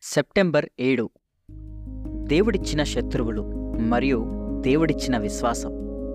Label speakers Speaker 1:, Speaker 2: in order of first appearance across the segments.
Speaker 1: September ఏడు దేవుడిచ్చిన శత్రువులు మరియు దేవుడిచ్చిన విశ్వాసం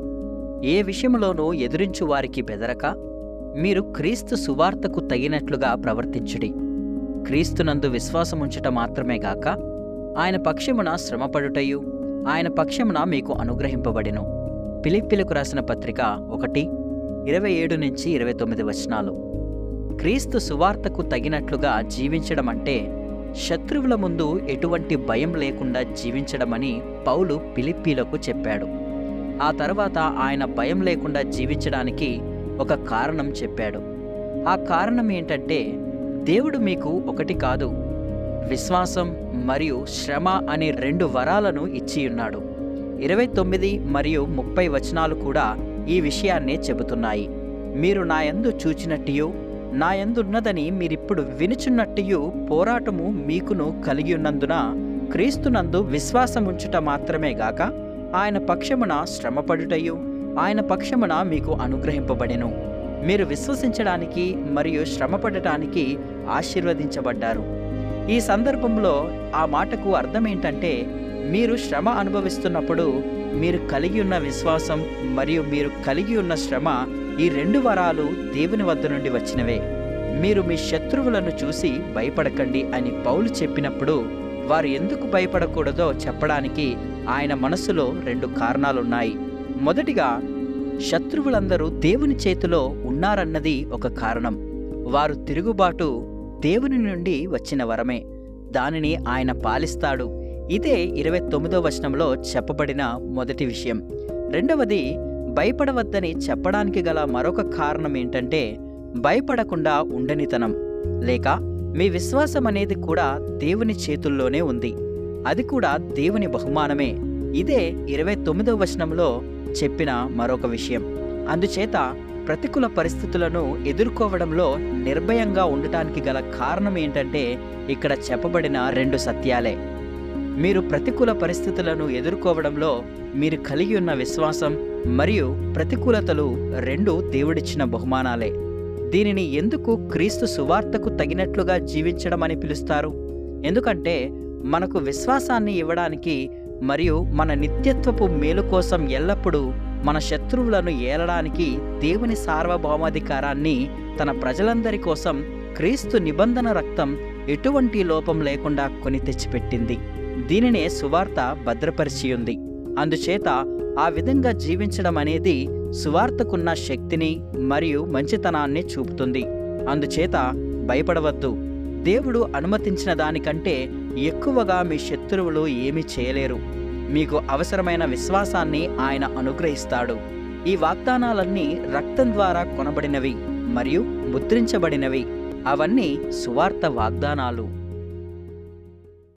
Speaker 1: ఏ విషయంలోనూ ఎదురించు వారికి బెదరక మీరు క్రీస్తు సువార్తకు తగినట్లుగా ప్రవర్తించుడి క్రీస్తునందు విశ్వాసముంచుట మాత్రమే గాక ఆయన పక్షమున శ్రమపడుటయు ఆయన పక్షమున మీకు అనుగ్రహింపబడెను పిలిప్పిలకు రాసిన పత్రిక ఒకటి ఇరవై ఏడు నుంచి ఇరవై తొమ్మిది వచనాలు క్రీస్తు సువార్తకు తగినట్లుగా జీవించడం అంటే శత్రువుల ముందు ఎటువంటి భయం లేకుండా జీవించడమని పౌలు పిలిప్పీలకు చెప్పాడు ఆ తర్వాత ఆయన భయం లేకుండా జీవించడానికి ఒక కారణం చెప్పాడు ఆ కారణం ఏంటంటే దేవుడు మీకు ఒకటి కాదు విశ్వాసం మరియు శ్రమ అనే రెండు వరాలను ఇచ్చి ఉన్నాడు ఇరవై తొమ్మిది మరియు ముప్పై వచనాలు కూడా ఈ విషయాన్నే చెబుతున్నాయి మీరు నా యందు చూచినట్టియు నా యందున్నదని మీరిప్పుడు వినుచున్నట్టియు పోరాటము మీకును కలిగి ఉన్నందున క్రీస్తునందు విశ్వాసముంచుట మాత్రమే గాక ఆయన పక్షమున శ్రమపడుటయు ఆయన పక్షమున మీకు అనుగ్రహింపబడెను మీరు విశ్వసించడానికి మరియు శ్రమపడటానికి ఆశీర్వదించబడ్డారు ఈ సందర్భంలో ఆ మాటకు అర్థం ఏంటంటే మీరు శ్రమ అనుభవిస్తున్నప్పుడు మీరు కలిగి ఉన్న విశ్వాసం మరియు మీరు కలిగి ఉన్న శ్రమ ఈ రెండు వరాలు దేవుని వద్ద నుండి వచ్చినవే మీరు మీ శత్రువులను చూసి భయపడకండి అని పౌలు చెప్పినప్పుడు వారు ఎందుకు భయపడకూడదో చెప్పడానికి ఆయన మనసులో రెండు కారణాలున్నాయి మొదటిగా శత్రువులందరూ దేవుని చేతిలో ఉన్నారన్నది ఒక కారణం వారు తిరుగుబాటు దేవుని నుండి వచ్చిన వరమే దానిని ఆయన పాలిస్తాడు ఇదే ఇరవై తొమ్మిదో వచనంలో చెప్పబడిన మొదటి విషయం రెండవది భయపడవద్దని చెప్పడానికి గల మరొక కారణం ఏంటంటే భయపడకుండా ఉండనితనం లేక మీ విశ్వాసం అనేది కూడా దేవుని చేతుల్లోనే ఉంది అది కూడా దేవుని బహుమానమే ఇదే ఇరవై తొమ్మిదో వచనంలో చెప్పిన మరొక విషయం అందుచేత ప్రతికూల పరిస్థితులను ఎదుర్కోవడంలో నిర్భయంగా ఉండటానికి గల కారణం ఏంటంటే ఇక్కడ చెప్పబడిన రెండు సత్యాలే మీరు ప్రతికూల పరిస్థితులను ఎదుర్కోవడంలో మీరు కలిగి ఉన్న విశ్వాసం మరియు ప్రతికూలతలు రెండు దేవుడిచ్చిన బహుమానాలే దీనిని ఎందుకు క్రీస్తు సువార్తకు తగినట్లుగా జీవించడం అని పిలుస్తారు ఎందుకంటే మనకు విశ్వాసాన్ని ఇవ్వడానికి మరియు మన నిత్యత్వపు మేలు కోసం ఎల్లప్పుడూ మన శత్రువులను ఏలడానికి దేవుని సార్వభౌమాధికారాన్ని తన ప్రజలందరి కోసం క్రీస్తు నిబంధన రక్తం ఎటువంటి లోపం లేకుండా కొని తెచ్చిపెట్టింది దీనినే సువార్త భద్రపరిచి ఉంది అందుచేత ఆ విధంగా జీవించడం అనేది సువార్తకున్న శక్తిని మరియు మంచితనాన్ని చూపుతుంది అందుచేత భయపడవద్దు దేవుడు అనుమతించిన దానికంటే ఎక్కువగా మీ శత్రువులు ఏమీ చేయలేరు మీకు అవసరమైన విశ్వాసాన్ని ఆయన అనుగ్రహిస్తాడు ఈ వాగ్దానాలన్నీ రక్తం ద్వారా కొనబడినవి మరియు ముద్రించబడినవి అవన్నీ సువార్త వాగ్దానాలు